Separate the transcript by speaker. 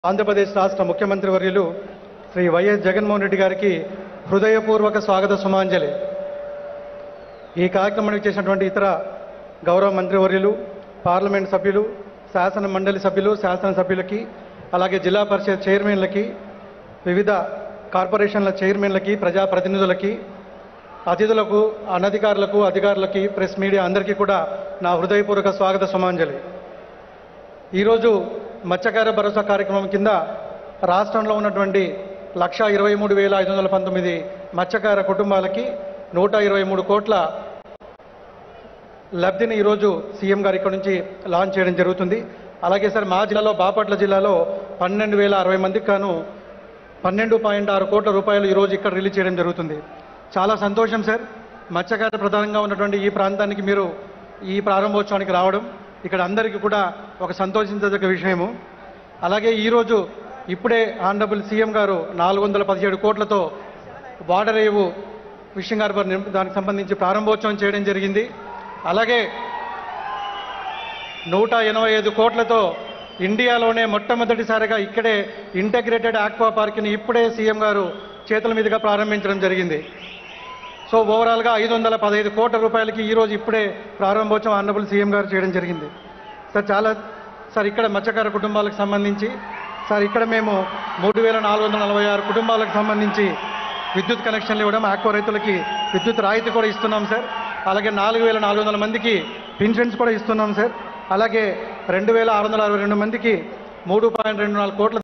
Speaker 1: ఆంధ్రప్రదేశ్ రాష్ట్ర ముఖ్యమంత్రి వర్యులు శ్రీ వైఎస్ జగన్మోహన్ రెడ్డి గారికి హృదయపూర్వక స్వాగత సుమాంజలి ఈ కార్యక్రమానికి చేసినటువంటి ఇతర గౌరవ మంత్రివర్యులు పార్లమెంట్ సభ్యులు శాసన మండలి సభ్యులు శాసనసభ్యులకి అలాగే జిల్లా పరిషత్ చైర్మన్లకి వివిధ కార్పొరేషన్ల చైర్మన్లకి ప్రజాప్రతినిధులకి అతిథులకు అనధికారులకు అధికారులకి ప్రెస్ మీడియా అందరికీ కూడా నా హృదయపూర్వక స్వాగత సుమాంజలి ఈరోజు మత్స్యకార భరోసా కార్యక్రమం కింద రాష్ట్రంలో ఉన్నటువంటి లక్ష ఇరవై మూడు వేల ఐదు వందల పంతొమ్మిది మత్స్యకార కుటుంబాలకి నూట ఇరవై మూడు కోట్ల లబ్ధిని ఈరోజు సీఎం గారు ఇక్కడ నుంచి లాంచ్ చేయడం జరుగుతుంది అలాగే సార్ మా జిల్లాలో బాపట్ల జిల్లాలో పన్నెండు వేల అరవై మందికి గాను పన్నెండు పాయింట్ ఆరు కోట్ల రూపాయలు ఈరోజు ఇక్కడ రిలీజ్ చేయడం జరుగుతుంది చాలా సంతోషం సార్ మత్స్యకార ప్రధానంగా ఉన్నటువంటి ఈ ప్రాంతానికి మీరు ఈ ప్రారంభోత్సవానికి రావడం ఇక్కడ అందరికీ కూడా ఒక సంతోషించదగ్గ విషయము అలాగే ఈరోజు ఇప్పుడే ఆనరబుల్ సీఎం గారు నాలుగు వందల పదిహేడు కోట్లతో వాడరేవు ఫిషింగ్ హార్బర్ నిర్- దానికి సంబంధించి ప్రారంభోత్సవం చేయడం జరిగింది అలాగే నూట ఎనభై ఐదు కోట్లతో ఇండియాలోనే మొట్టమొదటిసారిగా ఇక్కడే ఇంటగ్రేటెడ్ ఆక్వా పార్క్ని ఇప్పుడే సీఎం గారు చేతుల మీదుగా ప్రారంభించడం జరిగింది సో ఓవరాల్గా ఐదు వందల పదహైదు కోట్ల రూపాయలకి ఈరోజు ఇప్పుడే ప్రారంభోత్సవం ఆనరబుల్ సీఎం గారు చేయడం జరిగింది సార్ చాలా సార్ ఇక్కడ మత్స్యకార కుటుంబాలకు సంబంధించి సార్ ఇక్కడ మేము మూడు వేల నాలుగు వందల నలభై ఆరు కుటుంబాలకు సంబంధించి విద్యుత్ కనెక్షన్లు ఇవ్వడం ఆక్వా రైతులకి విద్యుత్ రాయితీ కూడా ఇస్తున్నాం సార్ అలాగే నాలుగు వేల నాలుగు వందల మందికి పెన్షన్స్ కూడా ఇస్తున్నాం సార్ అలాగే రెండు వేల ఆరు వందల అరవై రెండు మందికి మూడు పాయింట్ రెండు నాలుగు కోట్ల